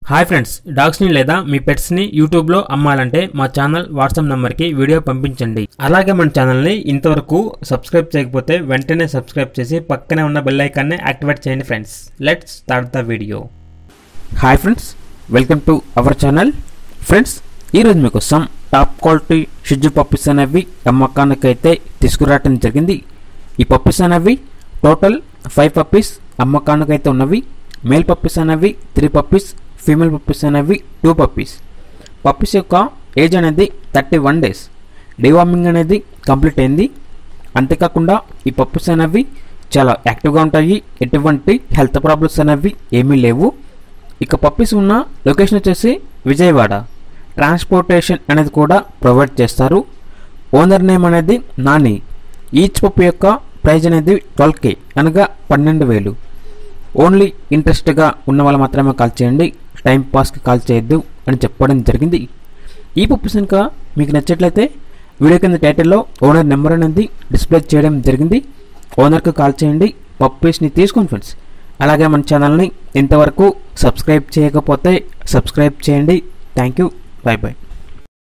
hi friends డాగ్స్ని లేదా మీ పెట్స్ని యూట్యూబ్లో అమ్మాలంటే మా ఛానల్ వాట్సాప్ నెంబర్కి వీడియో పంపించండి అలాగే మన ఛానల్ని ఇంతవరకు సబ్స్క్రైబ్ చేయకపోతే వెంటనే సబ్స్క్రైబ్ చేసి పక్కనే ఉన్న బెల్ ఐకాన్ని యాక్టివేట్ చేయండి friends let's start the video hi friends welcome to our channel friends ఈరోజు మీకోసం టాప్ క్వాలిటీ షిజ్జు పప్పీస్ అనేవి అమ్మకానికి అయితే తీసుకురావటం జరిగింది ఈ పప్పీస్ అనేవి టోటల్ ఫైవ్ పప్పీస్ అమ్మకానికి అయితే ఉన్నవి మేల్ పప్పీస్ అనేవి త్రీ పప్పీస్ ఫీమేల్ పప్పీస్ అనేవి టూ పప్పీస్ పప్పీస్ యొక్క ఏజ్ అనేది థర్టీ వన్ డేస్ డివార్మింగ్ అనేది కంప్లీట్ అయింది అంతేకాకుండా ఈ పప్పీస్ అనేవి చాలా యాక్టివ్గా ఉంటాయి ఎటువంటి హెల్త్ ప్రాబ్లమ్స్ అనేవి ఏమీ లేవు ఇక పప్పీస్ ఉన్న లొకేషన్ వచ్చేసి విజయవాడ ట్రాన్స్పోర్టేషన్ అనేది కూడా ప్రొవైడ్ చేస్తారు ఓనర్ నేమ్ అనేది నాని ఈచ్ పప్పు యొక్క ప్రైజ్ అనేది ట్వెల్వ్ కే అనగా పన్నెండు వేలు ఓన్లీ ఇంట్రెస్ట్గా ఉన్న వాళ్ళు మాత్రమే కాల్ చేయండి టైం పాస్కి కాల్ చేయొద్దు అని చెప్పడం జరిగింది ఈ పప్పీస్ కనుక మీకు నచ్చట్లయితే వీడియో కింద టైటిల్లో ఓనర్ నెంబర్ అనేది డిస్ప్లే చేయడం జరిగింది ఓనర్కి కాల్ చేయండి పప్పీస్ని తీసుకోండి ఫ్రెండ్స్ అలాగే మన ఛానల్ని ఇంతవరకు సబ్స్క్రైబ్ చేయకపోతే సబ్స్క్రైబ్ చేయండి థ్యాంక్ యూ బాయ్ బాయ్